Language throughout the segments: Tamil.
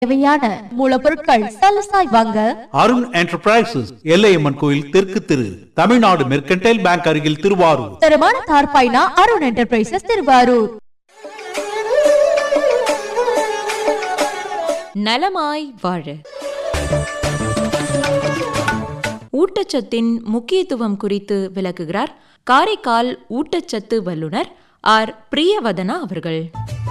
தேவையான மூலப்பொருட்கள் சலசாய் வாங்க அருண் என்டர்பிரைசஸ் எல்லையம்மன் கோயில் தெற்கு திரு தமிழ்நாடு மெர்கன்டைல் பேங்க் அருகில் திருவாரூர் தரமான தார்பாய்னா அருண் என்டர்பிரைசஸ் திருவாரூர் நலமாய் வாழ ஊட்டச்சத்தின் முக்கியத்துவம் குறித்து விளக்குகிறார் காரைக்கால் ஊட்டச்சத்து வல்லுனர் ஆர் பிரியவதனா அவர்கள்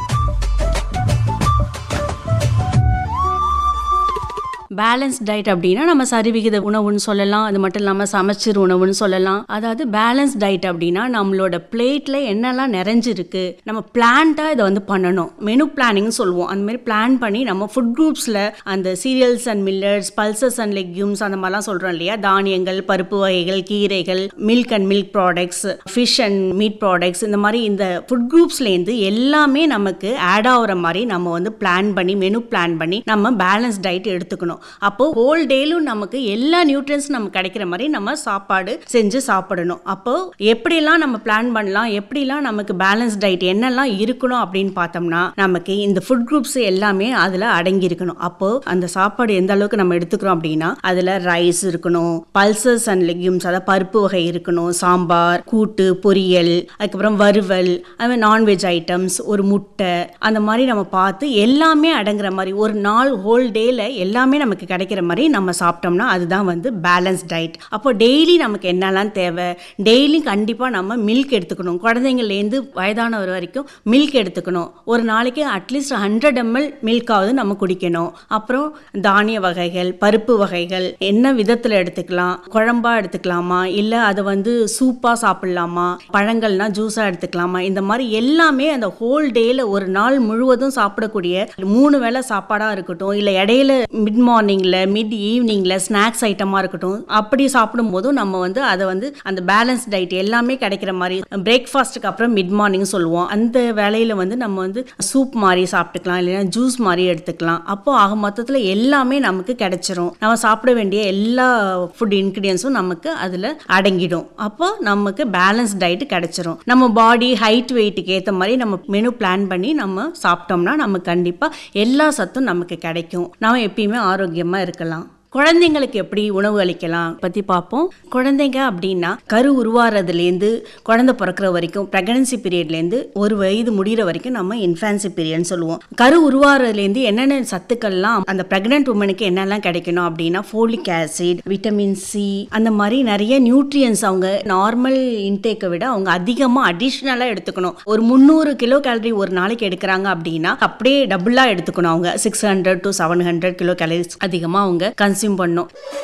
பேலன்ஸ் டயட் அப்படின்னா நம்ம சரிவிகித உணவுன்னு சொல்லலாம் அது மட்டும் இல்லாமல் சமச்சீர் உணவுன்னு சொல்லலாம் அதாவது பேலன்ஸ் டயட் அப்படின்னா நம்மளோட பிளேட்டில் என்னெல்லாம் நிறைஞ்சிருக்கு நம்ம பிளான்டாக இதை வந்து பண்ணணும் மெனு பிளானிங்னு சொல்லுவோம் அந்த மாதிரி பிளான் பண்ணி நம்ம ஃபுட் குரூப்ஸில் அந்த cereals and millets pulses and legumes அந்த மாதிரிலாம் சொல்கிறோம் இல்லையா தானியங்கள் பருப்பு வகைகள் கீரைகள் milk and milk products fish and meat products இந்த மாதிரி இந்த ஃபுட் குரூப்ஸ்லேருந்து எல்லாமே நமக்கு ஆட் ஆகுற மாதிரி நம்ம வந்து பிளான் பண்ணி மெனு பிளான் பண்ணி நம்ம பேலன்ஸ் டயட் எடுத்துக்கணும் அப்போ ஹோல் டேலும் நமக்கு எல்லா நியூட்ரியன்ஸ் நமக்கு கிடைக்கிற மாதிரி நம்ம சாப்பாடு செஞ்சு சாப்பிடணும் அப்போ எப்படிலாம் நம்ம பிளான் பண்ணலாம் எப்படிலாம் நமக்கு பேலன்ஸ் டயட் என்னெல்லாம் இருக்கணும் அப்படின்னு பார்த்தோம்னா நமக்கு இந்த ஃபுட் குரூப்ஸ் எல்லாமே அதில் அடங்கி இருக்கணும் அப்போ அந்த சாப்பாடு எந்த அளவுக்கு நம்ம எடுத்துக்கிறோம் அப்படின்னா அதில் ரைஸ் இருக்கணும் பல்சஸ் அண்ட் லெக்யூம்ஸ் அதாவது பருப்பு வகை இருக்கணும் சாம்பார் கூட்டு பொரியல் அதுக்கப்புறம் வறுவல் அது மாதிரி நான்வெஜ் ஐட்டம்ஸ் ஒரு முட்டை அந்த மாதிரி நம்ம பார்த்து எல்லாமே அடங்குற மாதிரி ஒரு நாள் ஹோல் டேல எல்லாமே நமக்கு கிடைக்கிற மாதிரி நம்ம சாப்பிட்டோம்னா அதுதான் வந்து பேலன்ஸ் டயட் அப்போ டெய்லி நமக்கு என்னெல்லாம் தேவை டெய்லி கண்டிப்பாக நம்ம மில்க் எடுத்துக்கணும் குழந்தைங்கள்லேருந்து வயதானவர் வரைக்கும் மில்க் எடுத்துக்கணும் ஒரு நாளைக்கு அட்லீஸ்ட் ஹண்ட்ரட் எம்எல் மில்காவது நம்ம குடிக்கணும் அப்புறம் தானிய வகைகள் பருப்பு வகைகள் என்ன விதத்தில் எடுத்துக்கலாம் குழம்பா எடுத்துக்கலாமா இல்லை அதை வந்து சூப்பாக சாப்பிடலாமா பழங்கள்னா ஜூஸாக எடுத்துக்கலாமா இந்த மாதிரி எல்லாமே அந்த ஹோல் டேல ஒரு நாள் முழுவதும் சாப்பிடக்கூடிய மூணு வேளை சாப்பாடாக இருக்கட்டும் இல்லை இடையில மிட் மார்னிங்கில் மிட் ஈவினிங்கில் ஸ்நாக்ஸ் ஐட்டமாக இருக்கட்டும் அப்படி சாப்பிடும் போதும் நம்ம வந்து அதை வந்து அந்த பேலன்ஸ் டயட் எல்லாமே கிடைக்கிற மாதிரி பிரேக்ஃபாஸ்ட்டுக்கு அப்புறம் மிட் மார்னிங் சொல்லுவோம் அந்த வேலையில் வந்து நம்ம வந்து சூப் மாதிரி சாப்பிட்டுக்கலாம் இல்லைன்னா ஜூஸ் மாதிரி எடுத்துக்கலாம் அப்போ ஆக மொத்தத்தில் எல்லாமே நமக்கு கிடைச்சிரும் நம்ம சாப்பிட வேண்டிய எல்லா ஃபுட் இன்க்ரீடியன்ஸும் நமக்கு அதில் அடங்கிடும் அப்போ நமக்கு பேலன்ஸ் டயட் கிடைச்சிரும் நம்ம பாடி ஹைட் வெயிட்டுக்கு ஏற்ற மாதிரி நம்ம மெனு பிளான் பண்ணி நம்ம சாப்பிட்டோம்னா நமக்கு கண்டிப்பாக எல்லா சத்தும் நமக்கு கிடைக்கும் நம்ம எப்பயுமே ஆரோக்கியமாக இருக்கலாம் குழந்தைங்களுக்கு எப்படி உணவு அளிக்கலாம் பற்றி பார்ப்போம் குழந்தைங்க அப்படின்னா கரு உருவாகிறதுலேருந்து குழந்தை பிறக்கிற வரைக்கும் ப்ரெக்னன்சி பீரியட்லேருந்து ஒரு வயது முடிகிற வரைக்கும் நம்ம இன்ஃபான்சி பீரியட்னு சொல்லுவோம் கரு உருவாகிறதுலேருந்து என்னென்ன சத்துக்கள்லாம் அந்த ப்ரெக்னென்ட் உமனுக்கு என்னெல்லாம் கிடைக்கணும் அப்படின்னா ஃபோலிக் ஆசிட் விட்டமின் சி அந்த மாதிரி நிறைய நியூட்ரியன்ஸ் அவங்க நார்மல் இன்டேக்கை விட அவங்க அதிகமாக அடிஷ்னலாக எடுத்துக்கணும் ஒரு முந்நூறு கிலோ கேலரி ஒரு நாளைக்கு எடுக்கிறாங்க அப்படின்னா அப்படியே டபுளாக எடுத்துக்கணும் அவங்க six hundred to seven hundred kilo calories அதிகமாக அவங்க கன்சியூம் பண்ணும்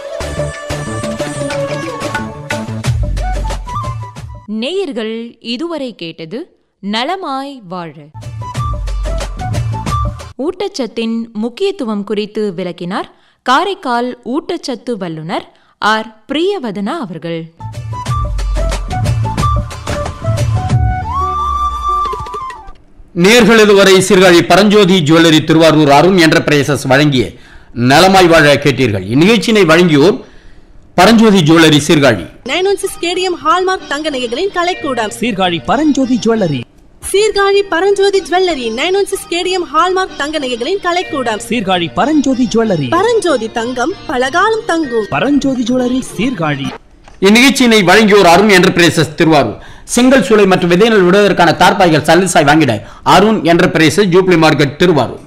நேயர்கள் இதுவரை கேட்டது நலமாய் வாழ ஊட்டச்சத்தின் முக்கியத்துவம் குறித்து விளக்கினார் காரைக்கால் ஊட்டச்சத்து வல்லுனர் ஆர் பிரியவதனா அவர்கள் நேர்கள் இதுவரை சீர்காழி பரஞ்சோதி ஜுவல்லரி திருவாரூர் அருண் என்டர்பிரைசஸ் வழங்கிய நலமாய் வாழ கேட்டீர்கள் இந்நிகழ்ச்சியினை வழங்கியோர் Paranjothi jewellery Sirkazhi nine one six K D M hallmark தங்க நகைகளின் கலைக்கூடம் Sirkazhi Paranjothi jewellery Sirkazhi Paranjothi jewellery nine one six K D M hallmark தங்க நகைகளின் கலைக்கூடம் சீர்காழி பரஞ்சோதி ஜுவல்லரி பரஞ்சோதி தங்கம் பலகாலம் தங்கும் பரஞ்சோதி ஜுவல்லரி சீர்காழி இந்நிகழ்ச்சியினை வழங்கியோர் அருண் என்டர்பிரைசஸ் திருவாரூர் செங்கல் சூளை மற்றும் விதைகள் விடுவதற்கான தார்பாய்கள் சல்லிசாய் வாங்கிட Arun enterprises jubilee market Thiruvarur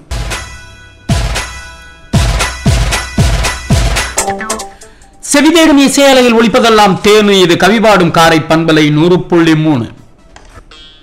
செவிதேடும் இசையாலையில் ஒழிப்பதெல்லாம் தேனு இது கவிபாடும் காரை பண்பலை நூறு புள்ளி மூணு